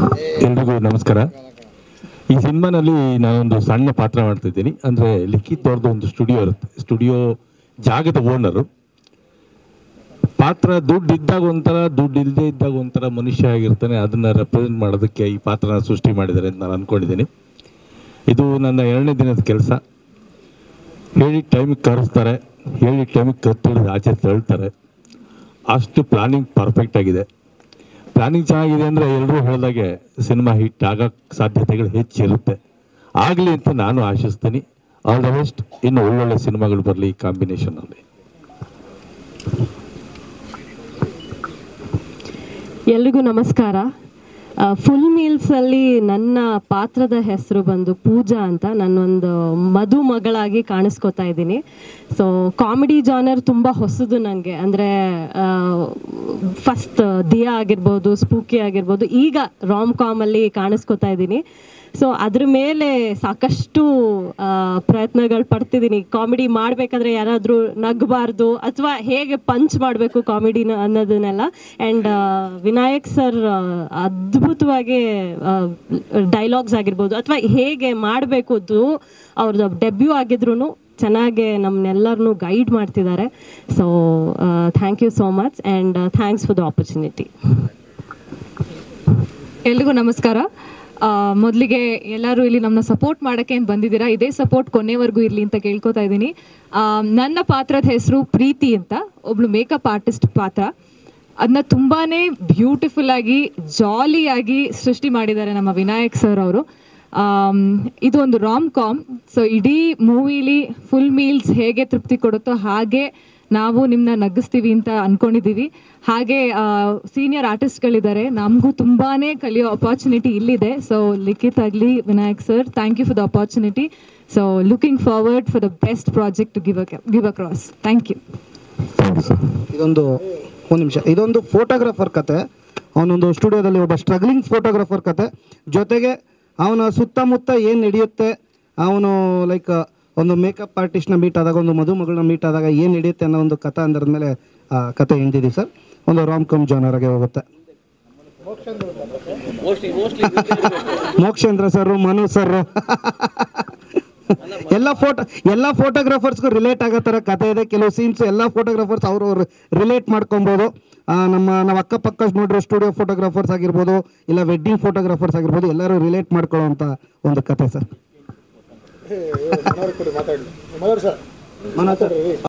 ಎಲ್ರಿಗೂ ನಮಸ್ಕಾರ ಈ ಸಿನಿಮಾನಲ್ಲಿ ನಾನೊಂದು ಸಣ್ಣ ಪಾತ್ರ ಮಾಡ್ತಿದ್ದೀನಿ ಅಂದರೆ ಲಿಖಿತ್ ಅವ್ರದ್ದು ಒಂದು ಸ್ಟುಡಿಯೋ ಇರುತ್ತೆ ಸ್ಟುಡಿಯೋ ಜಾಗದ ಓನರು ಪಾತ್ರ ದುಡ್ಡು ಇದ್ದಾಗ ಒಂಥರ ದುಡ್ಡು ಇಲ್ಲದೆ ಇದ್ದಾಗ ಒಂಥರ ಮನುಷ್ಯ ಆಗಿರ್ತಾನೆ ಅದನ್ನು ರೆಪ್ರೆಸೆಂಟ್ ಮಾಡೋದಕ್ಕೆ ಈ ಪಾತ್ರನ ಸೃಷ್ಟಿ ಮಾಡಿದ್ದಾರೆ ಅಂತ ನಾನು ಅಂದ್ಕೊಂಡಿದ್ದೀನಿ ಇದು ನನ್ನ ಎರಡನೇ ದಿನದ ಕೆಲಸ ಹೇಳಿ ಟೈಮಿಗೆ ಕರೆಸ್ತಾರೆ ಹೇಳಿ ಟೈಮಿಗೆ ಕತ್ತಿಡಿದು ಆಚೆ ತಳ್ತಾರೆ ಅಷ್ಟು ಪ್ಲಾನಿಂಗ್ ಪರ್ಫೆಕ್ಟ್ ಆಗಿದೆ ಪ್ಲಾನಿಂಗ್ ಚೆನ್ನಾಗಿದೆ ಅಂದರೆ ಎಲ್ಲರೂ ಹೇಳಿದಾಗೆ ಸಿನಿಮಾ ಹಿಟ್ ಆಗೋಕ್ಕೆ ಸಾಧ್ಯತೆಗಳು ಹೆಚ್ಚಿರುತ್ತೆ ಆಗಲಿ ಅಂತ ನಾನು ಆಶಿಸ್ತೀನಿ ಆಲ್ ದ ಬೆಸ್ಟ್ ಇನ್ನು ಒಳ್ಳೊಳ್ಳೆ ಸಿನಿಮಾಗಳು ಬರಲಿ ಈ ಕಾಂಬಿನೇಷನಲ್ಲಿ ಎಲ್ರಿಗೂ ನಮಸ್ಕಾರ ಫುಲ್ ಮೀಲ್ಸಲ್ಲಿ ನನ್ನ ಪಾತ್ರದ ಹೆಸರು ಬಂದು ಪೂಜಾ ಅಂತ ನಾನೊಂದು ಮಧು ಮಗಳಾಗಿ ಕಾಣಿಸ್ಕೊತಾ ಇದ್ದೀನಿ ಸೊ ಕಾಮಿಡಿ ಜಾನರ್ ತುಂಬ ಹೊಸದು ನನಗೆ ಅಂದರೆ ಫಸ್ಟ್ ದಿಯಾ ಆಗಿರ್ಬೋದು ಸ್ಪೂಕಿ ಆಗಿರ್ಬೋದು ಈಗ ರಾಮ್ ಕಾಮಲ್ಲಿ ಕಾಣಿಸ್ಕೊತಾ ಇದ್ದೀನಿ ಸೊ ಅದ್ರ ಮೇಲೆ ಸಾಕಷ್ಟು ಆ, ಪ್ರಯತ್ನಗಳು ಪಡ್ತಿದ್ದೀನಿ ಕಾಮಿಡಿ ಮಾಡಬೇಕಾದ್ರೆ ಯಾರಾದರೂ ನಗಬಾರ್ದು ಅಥವಾ ಹೇಗೆ ಪಂಚ್ ಮಾಡಬೇಕು ಕಾಮಿಡಿನ ಅನ್ನೋದನ್ನೆಲ್ಲ ಆ್ಯಂಡ್ ವಿನಾಯಕ್ ಸರ್ ಅದ್ಭುತವಾಗಿ ಡೈಲಾಗ್ಸ್ ಆಗಿರ್ಬೋದು ಅಥವಾ ಹೇಗೆ ಮಾಡಬೇಕು ಅದು ಅವ್ರದ್ದು ಡೆಬ್ಯೂ ಆಗಿದ್ರು ಚೆನ್ನಾಗಿ ನಮ್ಮನ್ನೆಲ್ಲರನ್ನೂ ಗೈಡ್ ಮಾಡ್ತಿದ್ದಾರೆ so thank you so much and thanks for the opportunity ಎಲ್ರಿಗೂ ನಮಸ್ಕಾರ ಆ, ಮೊದಲಿಗೆ ಎಲ್ಲರೂ ಇಲ್ಲಿ ನಮ್ಮನ್ನ ಸಪೋರ್ಟ್ ಮಾಡೋಕ್ಕೆ ಅಂತ ಬಂದಿದ್ದೀರಾ ಇದೇ ಸಪೋರ್ಟ್ ಕೊನೆವರೆಗೂ ಇರಲಿ ಅಂತ ಕೇಳ್ಕೊತಾ ಇದ್ದೀನಿ ಆ, ನನ್ನ ಪಾತ್ರದ ಹೆಸರು ಪ್ರೀತಿ ಅಂತ ಒಬ್ಳು ಮೇಕಪ್ ಆರ್ಟಿಸ್ಟ್ ಪಾತ್ರ ಅದನ್ನ ತುಂಬಾನೇ ಬ್ಯೂಟಿಫುಲ್ ಆಗಿ ಜಾಲಿಯಾಗಿ ಸೃಷ್ಟಿ ಮಾಡಿದ್ದಾರೆ ನಮ್ಮ ವಿನಾಯಕ್ ಸರ್ ಅವರು ಆಮ್, ಇದು ಒಂದು ರಾಮ್ ಕಾಮ್ ಸೊ ಇಡೀ ಮೂವಿಲಿ ಫುಲ್ ಮೀಲ್ಸ್ ಹೇಗೆ ತೃಪ್ತಿ ಕೊಡುತ್ತೋ ಹಾಗೆ ನಾವು ನಿಮ್ಮನ್ನ ನಗಿಸ್ತೀವಿ ಅಂತ ಅನ್ಕೊಂಡಿದ್ದೀವಿ ಹಾಗೆ ಸೀನಿಯರ್ ಆರ್ಟಿಸ್ಟ್ಗಳಿದ್ದಾರೆ ನಮಗೂ ತುಂಬಾನೇ ಕಲಿಯೋ ಅಪಾರ್ಚುನಿಟಿ ಇಲ್ಲಿದೆ ಸೊ ಲಿಖಿತ್ ಆಗಲಿ Vinayak sir thank you for the opportunity so looking forward for the best project to give give across thank you thank you sir ಇದೊಂದು ಒಂದು ನಿಮಿಷ ಇದೊಂದು ಫೋಟೋಗ್ರಾಫರ್ ಕತೆ ಅವನೊಂದು ಸ್ಟುಡಿಯೋದಲ್ಲಿ ಒಬ್ಬ ಸ್ಟ್ರಗ್ಲಿಂಗ್ ಫೋಟೋಗ್ರಾಫರ್ ಕತೆ ಜೊತೆಗೆ ಅವನ ಸುತ್ತಮುತ್ತ ಏನು ನಡೆಯುತ್ತೆ ಅವನು ಲೈಕ್ ಒಂದು ಮೇಕಪ್ ಆರ್ಟಿಸ್ಟ್ನ ಮೀಟ್ ಆದಾಗ ಒಂದು ಮದುಮಗಳನ್ನ ಮೀಟ್ ಆದಾಗ ಏನು ನಡೆಯುತ್ತೆ ಅನ್ನೋ ಒಂದು ಕಥೆ ಅಂದರ ಮೇಲೆ ಆ ಕತೆ ಹಿಂದಿದ್ದೀವಿ ಸರ್ ಒಂದು ರಾಮ್ ಕಮ್ ಜಾನರ್ಗೆ ಹೋಗುತ್ತೆ ಮೋಕ್ಷೇಂದ್ರ ಸರ್ ಮನು ಸರ್ ಎಲ್ಲ ಫೋಟೋ ಎಲ್ಲ ಫೋಟೋಗ್ರಾಫರ್ಸ್ಗೂ ರಿಲೇಟ್ ಆಗೋ ಥರ ಕತೆ ಇದೆ ಕೆಲವು ಸೀನ್ಸ್ ಎಲ್ಲ ಫೋಟೋಗ್ರಾಫರ್ಸ್ ಅವರು ರಿಲೇಟ್ ಮಾಡ್ಕೊಬೋದು ಆ, ನಮ್ಮ ನಾವು ಅಕ್ಕಪಕ್ಕ ನೋಡಿರೋ ಸ್ಟುಡಿಯೋ ಫೋಟೋಗ್ರಾಫರ್ಸ್ ಆಗಿರ್ಬೋದು ಇಲ್ಲ ವೆಡ್ಡಿಂಗ್ ಫೋಟೋಗ್ರಾಫರ್ಸ್ ಆಗಿರ್ಬೋದು ಎಲ್ಲರೂ ರಿಲೇಟ್ ಮಾಡ್ಕೊಳ್ಳೋವಂಥ ಒಂದು ಕತೆ ಸರ್ ಮನೋಹರ್ ಸರ್